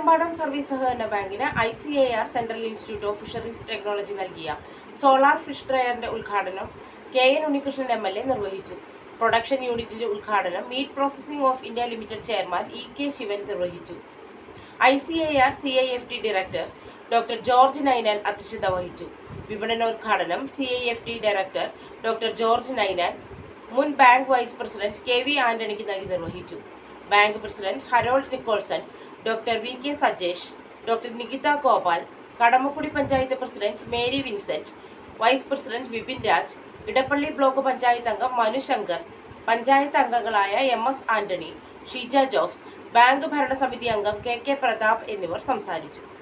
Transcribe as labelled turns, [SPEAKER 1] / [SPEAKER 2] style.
[SPEAKER 1] കടമ്പടം service സഹകരണ ബാങ്കിന് I C A R central institute of fisheries technology നൽകിയ solar fish ഡ്രയറിന്റെ ഉദ്ഘാടനം K N Unnikrishnan M L A നിർവഹിച്ചു പ്രൊഡക്ഷൻ യൂണിറ്റിന്റെ ഉദ്ഘാടനം meat processing of India limited chairman E K Sivan നിർവഹിച്ചു I C I R C I F T director doctor George Ninan അധ്യക്ഷത വഹിച്ചു വിപണനോദ്ഘാടനം C I F T director doctor George Ninan മുൻ bank vice president K V ആന്റണിക്ക് നൽകി നിർവഹിച്ചു bank president Harold Nicholson doctor V K Sajesh doctor Nikitha Gopal Kadamakkudy panchayat president Mary Vincent vice president Vipin Raj Edappally block panchayat അംഗം മനു ശങ്കർ പഞ്ചായത്ത് അംഗങ്ങളായ M S Antony Sheeja Jose bank ഭരണസമിതി അംഗം K K Pratap എന്നിവർ സംസാരിച്ചു